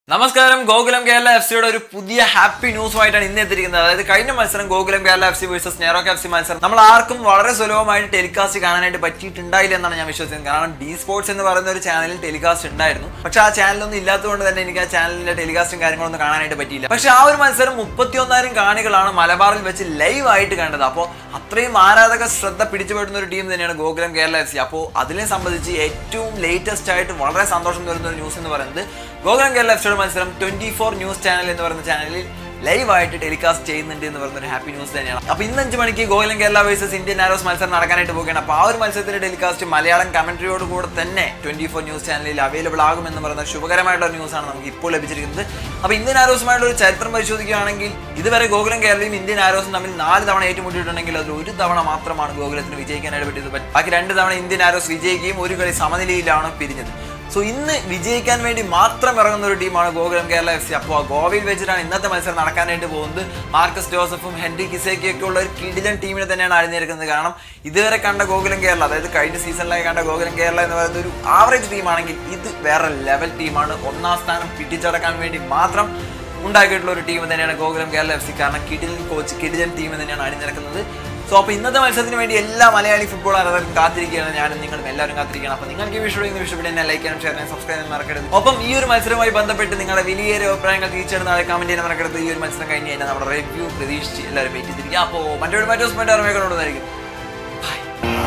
നമസ്കാരം ഗോകുലം കേരള എഫ് സിയുടെ ഒരു പുതിയ ഹാപ്പി ന്യൂസുമായിട്ടാണ് ഇന്ന് എത്തിയിരിക്കുന്നത് അതായത് കഴിഞ്ഞ മത്സരം ഗോകുലം കേരള എഫ് സി വേഴ്സസ് നെറോക്ക് എഫ് സി മത്സരം നമ്മൾ ആർക്കും വളരെ സുലഭമായിട്ട് ടെലികാസ്റ്റ് കാണാനായിട്ട് പറ്റിയിട്ടുണ്ടായില്ല എന്നാണ് ഞാൻ വിശ്വസിക്കുന്നത് കാരണം ഡി സ്പോർട്സ് എന്ന് പറയുന്ന ഒരു ചാനലിൽ ടെലികാസ്റ്റ് ഉണ്ടായിരുന്നു പക്ഷെ ആ ചാനലൊന്നും ഇല്ലാത്തതുകൊണ്ട് തന്നെ എനിക്ക് ആ ചാനലിന്റെ ടെലികാസ്റ്റും കാര്യങ്ങളൊന്നും കാണാനായിട്ട് പറ്റിയില്ല പക്ഷെ ആ ഒരു മത്സരം മുപ്പത്തിയൊന്നായിരം കാണികളാണ് മലബാറിൽ വെച്ച് ലൈവ് ആയിട്ട് കണ്ടത് അപ്പോൾ അത്രയും ആരാധക ശ്രദ്ധ പിടിച്ചുപെടുന്ന ഒരു ടീം തന്നെയാണ് ഗോകുലം കേരള എഫ് സി അപ്പോൾ അതിനെ സംബന്ധിച്ച് ഏറ്റവും ലേറ്റസ്റ്റ് ആയിട്ട് വളരെ സന്തോഷം തരുന്ന ഒരു ന്യൂസ് എന്ന് പറയുന്നത് ഗോകുലം കേരള എഫ് സിയുടെ മത്സരം ട്വന്റി ഫോർ ന്യൂസ് ചാനൽ എന്ന് പറയുന്ന ചാനലിൽ ലൈവായിട്ട് ടെലികാസ്റ്റ് ചെയ്യുന്നുണ്ട് എന്ന് പറയുന്ന ഒരു ഹാപ്പി ന്യൂസ് തന്നെയാണ് അപ്പോൾ ഇന്ന് അഞ്ച് മണിക്ക് Gokulam Kerala versus Indian Arrows മത്സരം നടക്കാനായിട്ട് പോവുകയാണ് അപ്പോൾ ആ ഒരു മത്സരത്തിന്റെ ടെലികാസ്റ്റ് മലയാളം കമന്ററിയോട് കൂടെ തന്നെ ട്വന്റി ഫോർ ന്യൂസ് ചാനലിൽ അവൈലബിൾ ആകുമെന്ന് പറയുന്ന ശുഭകരമായിട്ടുള്ള ന്യൂസാണ് നമുക്ക് ഇപ്പോൾ ലഭിച്ചിരിക്കുന്നത് അപ്പോൾ ഇന്ത്യൻ ആരോസുമായിട്ടുള്ള ഒരു ചരിത്രം പരിശോധിക്കുകയാണെങ്കിൽ ഇതുവരെ ഗോകുലം കേരളയും ഇന്ത്യൻ ആരോസും തമ്മിൽ നാല് തവണ ഏറ്റുമുട്ടിയിട്ടുണ്ടെങ്കിൽ അതിൽ ഒരു തവണ മാത്രമാണ് ഗോകുലത്തിന് വിജയിക്കാനായിട്ട് പറ്റിയത് ബാക്കി രണ്ട് തവണ ഇന്ത്യൻ ആരോസ് വിജയിക്കുകയും ഒരു കളി സമനിലയിലാണ് പിരിഞ്ഞത് സോ ഇന്ന് വിജയിക്കാൻ വേണ്ടി മാത്രം ഇറങ്ങുന്ന ഒരു ടീമാണ് ഗോകുലം കേരള എഫ് സി അപ്പോൾ ഗോവയിൽ വെച്ചിട്ടാണ് ഇന്നത്തെ മത്സരം നടക്കാനായിട്ട് പോകുന്നത് മാർക്കസ് ജോസഫും ഹെൻറി കിസേക്കിയൊക്കെ ഉള്ള ഒരു കിടിലൻ ടീമിനെ തന്നെയാണ് അണിനിരക്കുന്നത് കാരണം ഇതുവരെ കണ്ട ഗോകുലം കേരള അതായത് കഴിഞ്ഞ സീസണിലായി കണ്ട ഗോകുലം കേരള എന്ന് പറയുന്ന ഒരു ആവറേജ് ടീമാണെങ്കിൽ ഇത് വേറെ ലെവൽ ടീമാണ് ഒന്നാം സ്ഥാനം പിടിച്ചടക്കാൻ വേണ്ടി മാത്രം ഉണ്ടാക്കിയിട്ടുള്ള ഒരു ടീം തന്നെയാണ് ഗോകുലം കേരള എഫ് സി കാരണം കിടിലൻ കോച്ച് കിടിലൻ ടീം തന്നെയാണ് അണിനിരക്കുന്നത് സോ അപ്പോൾ ഇന്നത്തെ മത്സരത്തിന് വേണ്ടി എല്ലാ മലയാളി ഫുട്ബോൾ ആരാധകരും കാത്തിരിക്കുകയാണ് ഞാനും നിങ്ങളും എല്ലാവരും കാത്തിരിക്കുകയാണ് അപ്പോൾ നിങ്ങൾക്ക് ഈ വിഷയം ഈ വിഷയം എന്നെ ലൈക്ക് ചെയ്യാനും ഷെയർ ചെയ്യാനും സബ്സ്ക്രൈബ് ചെയ്യാൻ മറക്കരുത് ഒപ്പം ഈ ഒരു മത്സരവുമായി ബന്ധപ്പെട്ട് നിങ്ങളുടെ വലിയൊരു അഭിപ്രായങ്ങൾ തീർച്ചയായിട്ടും നാളെ കമന്റ് ചെയ്യാൻ മറക്കരുത് ഈ ഒരു മത്സരം കഴിഞ്ഞ് കഴിഞ്ഞാൽ നമ്മുടെ റിവ്യൂ പ്രതീക്ഷിച്ച് എല്ലാവരും വെയിറ്റ് ചെയ്തിരിക്കുക അപ്പോൾ മറ്റൊരു മറ്റൊരു സ്മെന്റ് അറിവുകളോടായിരിക്കും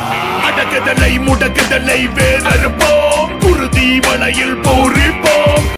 அடக்குதலை முடக்குதலை வேதற்போம் குருதி வளையில் போரிப்போம்